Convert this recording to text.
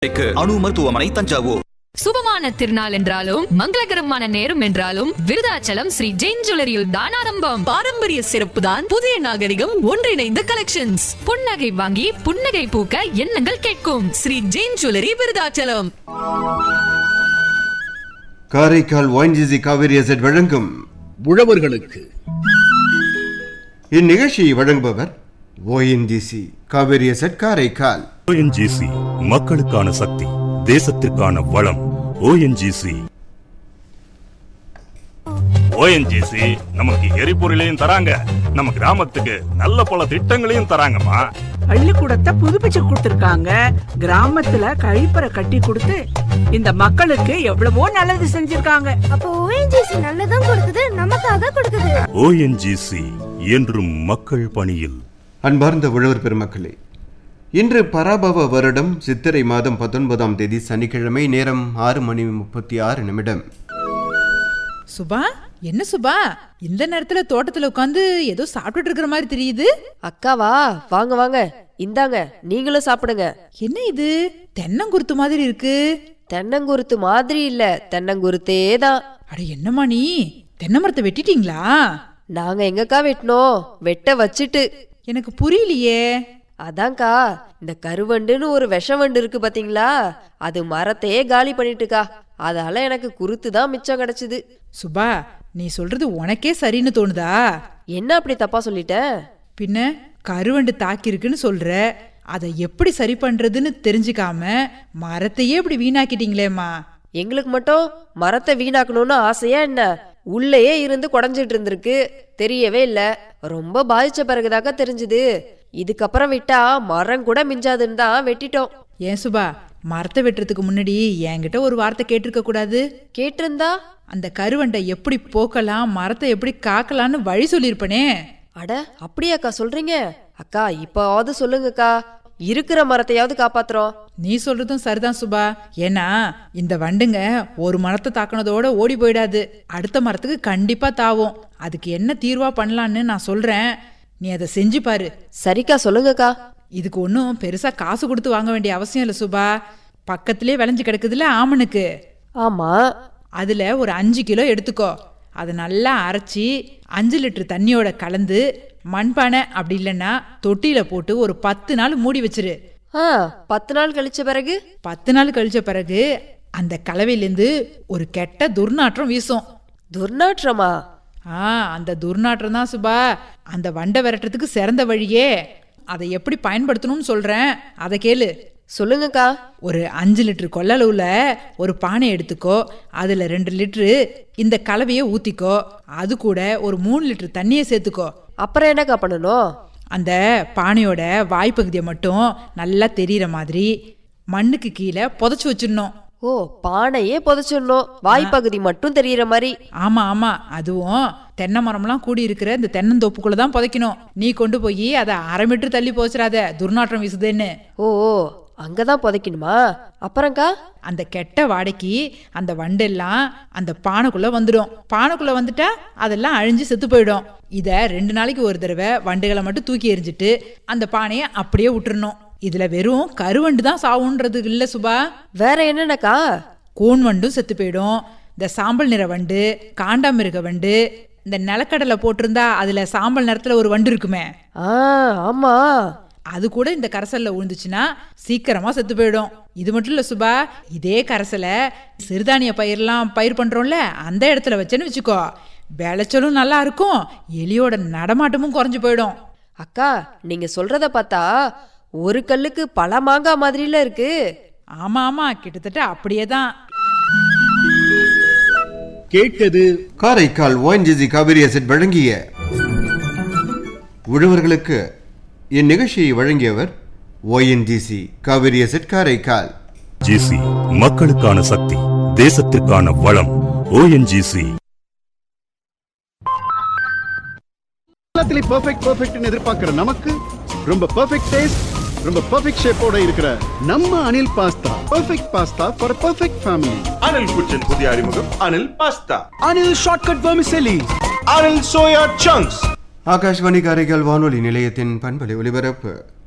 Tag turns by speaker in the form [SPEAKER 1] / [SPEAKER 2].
[SPEAKER 1] அணு மருத்துவமனை தஞ்சாவூர்
[SPEAKER 2] சுபமான திருநாள் என்றாலும் மங்களகரமான நேரம் என்றாலும் விருதாச்சலம் ஸ்ரீ ஜெயின் ஜுவல்லரியில் தான் ஆரம்பம்
[SPEAKER 3] பாரம்பரிய சிறப்பு தான் புதிய நாகரிகம் ஒன்றிணைந்த கலெக்ஷன்ஸ்
[SPEAKER 2] புன்னகை வாங்கி புன்னகை பூக்க எண்ணங்கள் கேட்கும்
[SPEAKER 3] Sri Jain jewellery Virudhachalam
[SPEAKER 4] Karaikal ONGC Cauvery asset வழங்கும்
[SPEAKER 5] உழவர்களுக்கு
[SPEAKER 4] இந்நிகழ்ச்சியை வழங்குபவர் ONGC Cauvery asset Karaikal
[SPEAKER 6] ONGC மக்களுக்கான சக்தி தேசத்திற்கான வளம் ஓஎன்ஜிசி ஓஎன்ஜிசி நமக்கு எரிபொருளையும் தராங்க நம்ம கிராமத்துக்கு நல்ல பல திட்டங்களையும் தராங்கம்மா
[SPEAKER 7] பள்ளிக்கூடத்தை புதுப்பிச்சு கொடுத்திருக்காங்க கிராமத்துல கழிப்பறை கட்டி கொடுத்து இந்த மக்களுக்கு எவ்வளவோ நல்லது செஞ்சிருக்காங்க
[SPEAKER 8] அப்போ ஓஎன்ஜிசி நல்லதும் கொடுக்குது நமக்காக கொடுக்குது
[SPEAKER 6] ஓஎன்ஜிசி என்றும் மக்கள் பணியில்
[SPEAKER 4] அன்பார்ந்த உழவர் பெருமக்களே இன்று பராபவ வருடம் சித்திரை மாதம் பத்தொன்பதாம் தேதி சனிக்கிழமை நேரம் ஆறு மணி முப்பத்தி ஆறு நிமிடம்
[SPEAKER 9] சுபா என்ன சுபா இந்த நேரத்துல தோட்டத்துல உட்காந்து ஏதோ சாப்பிட்டுட்டு இருக்கிற மாதிரி தெரியுது
[SPEAKER 10] அக்காவா வாங்க வாங்க இந்தாங்க நீங்களும் சாப்பிடுங்க
[SPEAKER 9] என்ன இது தென்னங்குருத்து மாதிரி இருக்கு
[SPEAKER 10] தென்னங்குருத்து மாதிரி இல்ல தென்னங்குருத்தே தான்
[SPEAKER 9] அட என்னம்மா நீ தென்னை மரத்தை வெட்டிட்டீங்களா
[SPEAKER 10] நாங்க எங்கக்கா வெட்டினோம் வெட்ட வச்சுட்டு
[SPEAKER 9] எனக்கு புரியலையே
[SPEAKER 10] அதான்க்கா இந்த கருவண்டுன்னு ஒரு விஷ வண்டு இருக்கு பாத்தீங்களா அது மரத்தையே காலி பண்ணிட்டுக்கா அதால எனக்கு குருத்து தான் மிச்சம் கிடைச்சது
[SPEAKER 9] சுபா நீ சொல்றது உனக்கே சரின்னு தோணுதா
[SPEAKER 10] என்ன அப்படி தப்பா சொல்லிட்டேன்
[SPEAKER 9] பின்ன கருவண்டு தாக்கியிருக்குன்னு சொல்ற அதை எப்படி சரி பண்றதுன்னு தெரிஞ்சுக்காம மரத்தையே இப்படி வீணாக்கிட்டீங்களேம்மா
[SPEAKER 10] எங்களுக்கு மட்டும் மரத்தை வீணாக்கணும்னு ஆசையா என்ன உள்ளேயே இருந்து குடஞ்சிட்டு இருந்திருக்கு தெரியவே இல்ல ரொம்ப பாதிச்ச பிறகுதாக்கா தெரிஞ்சுது இதுக்கப்புறம் விட்டா மரம் கூட மிஞ்சாதுன்னு தான் வெட்டிட்டோம்
[SPEAKER 9] ஏன் சுபா மரத்தை வெட்டுறதுக்கு முன்னாடி என்கிட்ட ஒரு வார்த்தை கேட்டிருக்க கூடாது
[SPEAKER 10] கேட்டிருந்தா
[SPEAKER 9] அந்த கருவண்டை எப்படி போக்கலாம் மரத்தை எப்படி காக்கலான்னு வழி சொல்லியிருப்பனே
[SPEAKER 10] அட அப்படியாக்கா சொல்றீங்க அக்கா இப்பவாவது சொல்லுங்கக்கா இருக்கிற மரத்தையாவது காப்பாத்துறோம்
[SPEAKER 9] நீ சொல்றதும் சரிதான் சுபா ஏன்னா இந்த வண்டுங்க ஒரு மரத்தை தாக்குனதோட ஓடி போயிடாது அடுத்த மரத்துக்கு கண்டிப்பா தாவும் அதுக்கு என்ன தீர்வா பண்ணலான்னு நான் சொல்றேன் நீ அதை செஞ்சு பாரு
[SPEAKER 10] சரிக்கா சொல்லுங்கக்கா
[SPEAKER 9] இதுக்கு ஒன்றும் பெருசா காசு கொடுத்து வாங்க வேண்டிய அவசியம் இல்லை சுபா பக்கத்திலே விளைஞ்சு கிடக்குதுல ஆமனுக்கு
[SPEAKER 10] ஆமா
[SPEAKER 9] அதுல ஒரு அஞ்சு கிலோ எடுத்துக்கோ அதை நல்லா அரைச்சி அஞ்சு லிட்டர் தண்ணியோட கலந்து மண்பானை அப்படி இல்லைன்னா தொட்டியில போட்டு ஒரு பத்து நாள் மூடி வச்சிரு
[SPEAKER 10] ஆ பத்து நாள் கழிச்ச பிறகு
[SPEAKER 9] பத்து நாள் கழிச்ச பிறகு அந்த கலவையிலேருந்து ஒரு கெட்ட துர்நாற்றம் வீசும்
[SPEAKER 10] துர்நாற்றமா
[SPEAKER 9] ஆ அந்த துர்நாற்றம் தான் சுபா அந்த வண்டை விரட்டுறதுக்கு சிறந்த வழியே அதை எப்படி பயன்படுத்தணும்னு சொல்றேன் அதை கேளு
[SPEAKER 10] சொல்லுங்கக்கா
[SPEAKER 9] ஒரு அஞ்சு லிட்டர் கொள்ளளவுல ஒரு பானை எடுத்துக்கோ அதுல ரெண்டு லிட்டரு இந்த கலவையை ஊத்திக்கோ அது கூட ஒரு மூணு லிட்டர் தண்ணியை சேர்த்துக்கோ
[SPEAKER 10] அப்புறம் என்னக்கா பண்ணணும்
[SPEAKER 9] அந்த பானையோட வாய்ப்பகுதியை மட்டும் நல்லா தெரியிற மாதிரி மண்ணுக்கு கீழே புதைச்சு வச்சிடணும்
[SPEAKER 10] ஓ பானையே புதைச்சிடணும் வாய்ப்பகுதி மட்டும் தெரியற மாதிரி
[SPEAKER 9] ஆமா ஆமா அதுவும் தென்னை மரம்லாம் கூடி இருக்கிற இந்த தென்னந்தோப்புக்குள்ள தான் புதைக்கணும் நீ கொண்டு போய் அதை அரை மீட்டர் தள்ளி போச்சிடாத துர்நாற்றம் வீசுதுன்னு
[SPEAKER 10] ஓ ஓ அங்கதான் புதைக்கணுமா அப்புறம்க்கா
[SPEAKER 9] அந்த கெட்ட வாடைக்கு அந்த வண்டெல்லாம் அந்த பானைக்குள்ள வந்துடும் பானைக்குள்ள வந்துட்டா அதெல்லாம் அழிஞ்சு செத்து போயிடும் இத ரெண்டு நாளைக்கு ஒரு தடவை வண்டுகளை மட்டும் தூக்கி எறிஞ்சிட்டு அந்த பானையை அப்படியே விட்டுறணும் இதுல வெறும் கருவண்டு தான் சாவுன்றது இல்ல சுபா
[SPEAKER 10] வேற என்னென்னக்கா
[SPEAKER 9] கூன் வண்டும் செத்து போயிடும் இந்த சாம்பல் நிற வண்டு காண்டாமிருக வண்டு இந்த நிலக்கடலை போட்டிருந்தா அதுல சாம்பல் நிறத்துல ஒரு வண்டு இருக்குமே
[SPEAKER 10] ஆ ஆமா
[SPEAKER 9] அது கூட இந்த கரைசல்ல விழுந்துச்சுன்னா சீக்கிரமா செத்து போயிடும் இது மட்டும் இல்ல சுபா இதே கரைசலை சிறுதானிய பயிரெல்லாம் பயிர் பண்றோம்ல அந்த இடத்துல வச்சேன்னு வச்சுக்கோ விளைச்சலும் நல்லா இருக்கும் எலியோட நடமாட்டமும் குறைஞ்சு போயிடும்
[SPEAKER 10] அக்கா நீங்க சொல்றத பார்த்தா ஒரு கல்லுக்கு பல மாங்காய் மாதிரில இருக்கு
[SPEAKER 9] ஆமா ஆமா கிட்டத்தட்ட அப்படியே தான்
[SPEAKER 5] கேட்டது
[SPEAKER 4] காரைக்கால் ஒயின்ஜிசி காவிரி அசட் வழங்கிய உழவர்களுக்கு இந்நிகழ்ச்சியை வழங்கியவர் ONGC Cauvery asset Karaikal
[SPEAKER 6] G C மக்களுக்கான சக்தி தேசத்திற்கான வளம் ஓஎன்ஜிசி
[SPEAKER 5] எல்லாத்துலயும் பெர்ஃபெக்ட் பெர்ஃபெக்ட்னு எதிர்பார்க்கிற நமக்கு ரொம்ப பெர்ஃபெக்ட் டேஸ்ட் ரொம்ப பெர்ஃபெக்ட் ஷேப்போட இருக்கிற நம்ம Anil pasta perfect pasta for perfect family
[SPEAKER 11] Anil kitchen புதிய அறிமுகம் Anil pasta
[SPEAKER 5] Anil shortcut vermicelli
[SPEAKER 11] Anil soya chunks
[SPEAKER 4] Akashvani Karaikal வானொலி நிலையத்தின் பண்பலை ஒலிபரப்பு